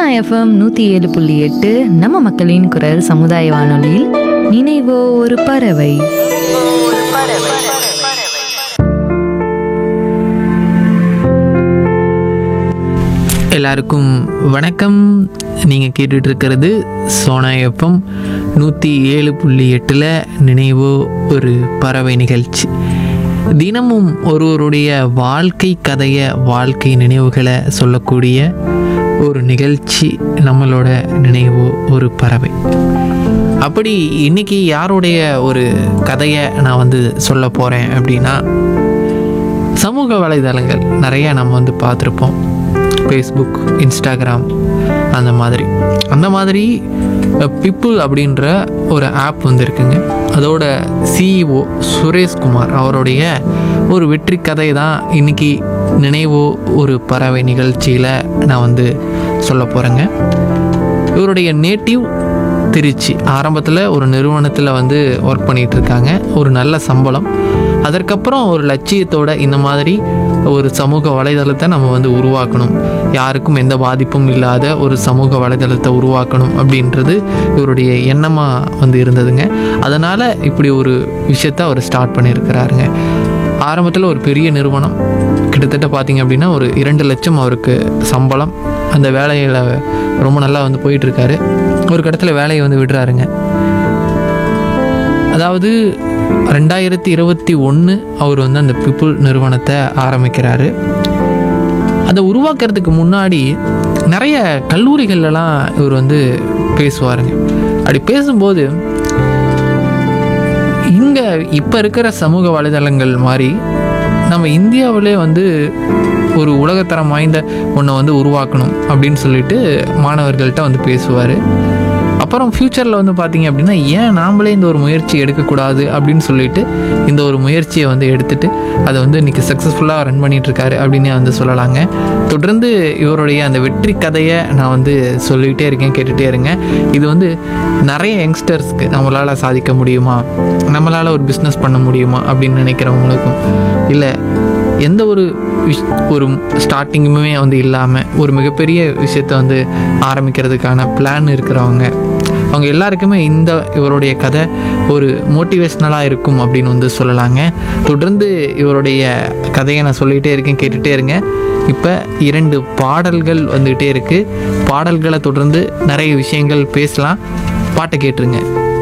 FM நூற்றி ஏழு புள்ளி எட்டு நம்ம மக்களின் குரல் சமுதாய வானொலியில் நினைவோ ஒரு பறவை எல்லாருக்கும் வணக்கம் நீங்கள் கேட்டுட்டு இருக்கிறது சோனா எஃப்எம் நூற்றி ஏழு புள்ளி எட்டில் நினைவோ ஒரு பறவை நிகழ்ச்சி தினமும் ஒருவருடைய வாழ்க்கை கதையை வாழ்க்கை நினைவுகளை சொல்லக்கூடிய ஒரு நிகழ்ச்சி நம்மளோட நினைவோ ஒரு பறவை அப்படி இன்னைக்கு யாருடைய ஒரு கதையை நான் வந்து சொல்ல போகிறேன் அப்படின்னா சமூக வலைதளங்கள் நிறைய நம்ம வந்து பார்த்துருப்போம் ஃபேஸ்புக் இன்ஸ்டாகிராம் அந்த மாதிரி அந்த மாதிரி பிப்புள் அப்படின்ற ஒரு ஆப் வந்து இருக்குங்க அதோட சிஇஓ சுரேஷ்குமார் அவருடைய ஒரு வெற்றி கதை தான் இன்னைக்கு நினைவோ ஒரு பறவை நிகழ்ச்சியில் நான் வந்து சொல்ல போகிறேங்க இவருடைய நேட்டிவ் திருச்சி ஆரம்பத்தில் ஒரு நிறுவனத்தில் வந்து ஒர்க் பண்ணிகிட்டு இருக்காங்க ஒரு நல்ல சம்பளம் அதற்கப்புறம் ஒரு லட்சியத்தோட இந்த மாதிரி ஒரு சமூக வலைதளத்தை நம்ம வந்து உருவாக்கணும் யாருக்கும் எந்த பாதிப்பும் இல்லாத ஒரு சமூக வலைதளத்தை உருவாக்கணும் அப்படின்றது இவருடைய எண்ணமாக வந்து இருந்ததுங்க அதனால் இப்படி ஒரு விஷயத்த அவர் ஸ்டார்ட் பண்ணியிருக்கிறாருங்க ஆரம்பத்தில் ஒரு பெரிய நிறுவனம் கிட்டத்தட்ட பார்த்தீங்க அப்படின்னா ஒரு இரண்டு லட்சம் அவருக்கு சம்பளம் அந்த வேலையில் ரொம்ப நல்லா வந்து போயிட்டுருக்காரு ஒரு இடத்துல வேலையை வந்து விடுறாருங்க அதாவது ரெண்டாயிரத்தி இருபத்தி ஒன்று அவர் வந்து அந்த பிப்புள் நிறுவனத்தை ஆரம்பிக்கிறாரு அதை உருவாக்குறதுக்கு முன்னாடி நிறைய கல்லூரிகள்லாம் இவர் வந்து பேசுவாருங்க அப்படி பேசும்போது இங்கே இப்போ இருக்கிற சமூக வலைதளங்கள் மாதிரி நம்ம இந்தியாவிலே வந்து ஒரு உலகத்தரம் வாய்ந்த ஒன்றை வந்து உருவாக்கணும் அப்படின்னு சொல்லிட்டு மாணவர்கள்ட்ட வந்து பேசுவார் அப்புறம் ஃப்யூச்சரில் வந்து பார்த்தீங்க அப்படின்னா ஏன் நாமளே இந்த ஒரு முயற்சி எடுக்கக்கூடாது அப்படின்னு சொல்லிட்டு இந்த ஒரு முயற்சியை வந்து எடுத்துட்டு அதை வந்து இன்றைக்கி சக்ஸஸ்ஃபுல்லாக ரன் பண்ணிட்டு இருக்காரு அப்படின்னு வந்து சொல்லலாங்க தொடர்ந்து இவருடைய அந்த வெற்றி கதையை நான் வந்து சொல்லிக்கிட்டே இருக்கேன் கேட்டுகிட்டே இருங்க இது வந்து நிறைய யங்ஸ்டர்ஸ்க்கு நம்மளால் சாதிக்க முடியுமா நம்மளால் ஒரு பிஸ்னஸ் பண்ண முடியுமா அப்படின்னு நினைக்கிறவங்களுக்கும் இல்லை எந்த ஒரு விஷ் ஒரு ஸ்டார்டிங்குமே வந்து இல்லாமல் ஒரு மிகப்பெரிய விஷயத்த வந்து ஆரம்பிக்கிறதுக்கான பிளான் இருக்கிறவங்க அவங்க எல்லாருக்குமே இந்த இவருடைய கதை ஒரு மோட்டிவேஷ்னலாக இருக்கும் அப்படின்னு வந்து சொல்லலாங்க தொடர்ந்து இவருடைய கதையை நான் சொல்லிகிட்டே இருக்கேன் கேட்டுகிட்டே இருங்க இப்போ இரண்டு பாடல்கள் வந்துக்கிட்டே இருக்குது பாடல்களை தொடர்ந்து நிறைய விஷயங்கள் பேசலாம் பாட்டை கேட்டுருங்க